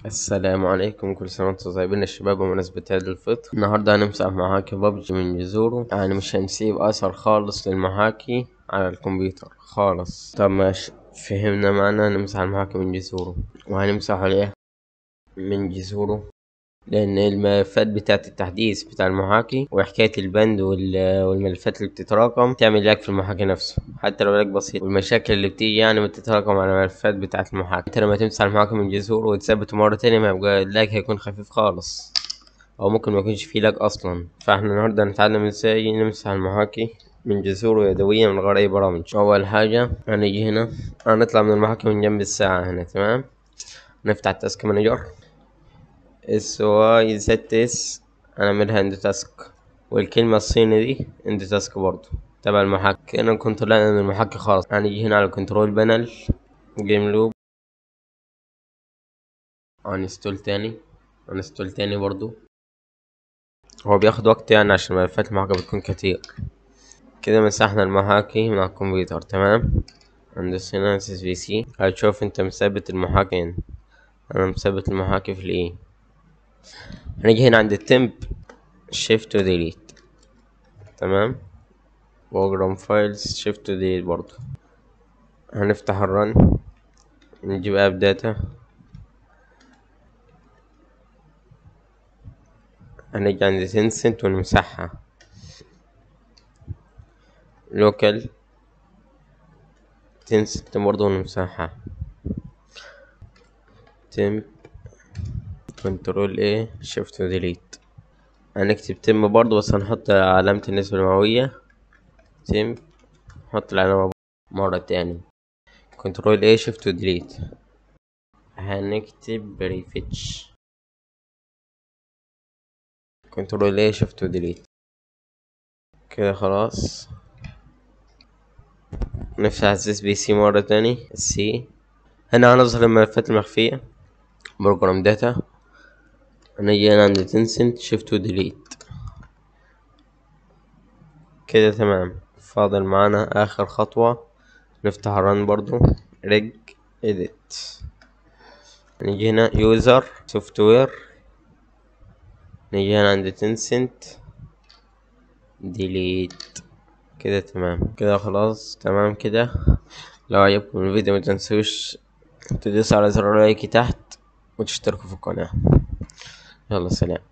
السلام عليكم كل سنة وانتم طيبين يا شباب بمناسبة عيد الفطر النهاردة هنمسح محاكي بابجي من جذوره يعني مش هنسيب أثر خالص للمحاكي على الكمبيوتر خالص طب ماشي فهمنا معنى نمسح المحاكي من جذوره وهنمسحه ليه من جذوره لأن الملفات بتاعة التحديث بتاع المحاكي وحكاية البند وال- والملفات اللي بتتراكم تعمل لاج في المحاكي نفسه حتى لو لاج بسيط والمشاكل اللي بتيجي يعني بتتراكم على الملفات بتاعة المحاكي انت لما تمسح المحاكي من جذور وتثبته مرة تانية ما يبقى اللاج هيكون خفيف خالص أو ممكن ما يكونش فيه لاج أصلا فاحنا النهاردة هنتعلم ازاي نمسح المحاكي من جذوره يدويا من غير أي برامج أول حاجة هنيجي هنا هنطلع من المحاكي من جنب الساعة هنا تمام نفتح التاسك مانجر اس واي زد اس هنعملها اند تاسك والكلمة الصيني دي اند تاسك برضو تبع المحاكي هنا نكون طلعنا من المحاكي خالص هنيجي هنا على كنترول بانل جيم لوب انستول تاني انستول تاني برضو هو بياخد وقت يعني عشان ملفات المحاكي بتكون كتير كده مسحنا المحاكي من على الكمبيوتر تمام هندوس هنا اس بي سي هتشوف انت مثبت المحاكي هنا انا مثبت المحاكي في الايه هنيجي هنا عند التمب شيفت وديليت تمام بروجرام فايلز شيفت وديليت برضو هنفتح الرن نجيب اب داتا هنيجي عند تنسنت ونمسحها لوكال تنسنت برضو ونمسحها تمب كنترول ايه شيفت وديليت هنكتب تم برضو بس هنحط علامة النسبة المئوية تم نحط العلامة مرة تاني كنترول ايه شيفت وديليت هنكتب بريفتش كنترول ايه شيفت وديليت كده خلاص نفتح اس بي سي مرة تاني سي هنا هنظهر الملفات المخفية بروجرام داتا هنيجي هنا عند تنسنت شيفت وديليت كده تمام فاضل معانا اخر خطوة نفتح الرن برضو ريج اديت نيجي هنا يوزر سوفت وير نيجي هنا عند تنسنت ديليت كده تمام كده خلاص تمام كده لو عجبكم الفيديو متنسوش تدوسوا على زر اللايك تحت وتشتركوا في القناة يلا سلام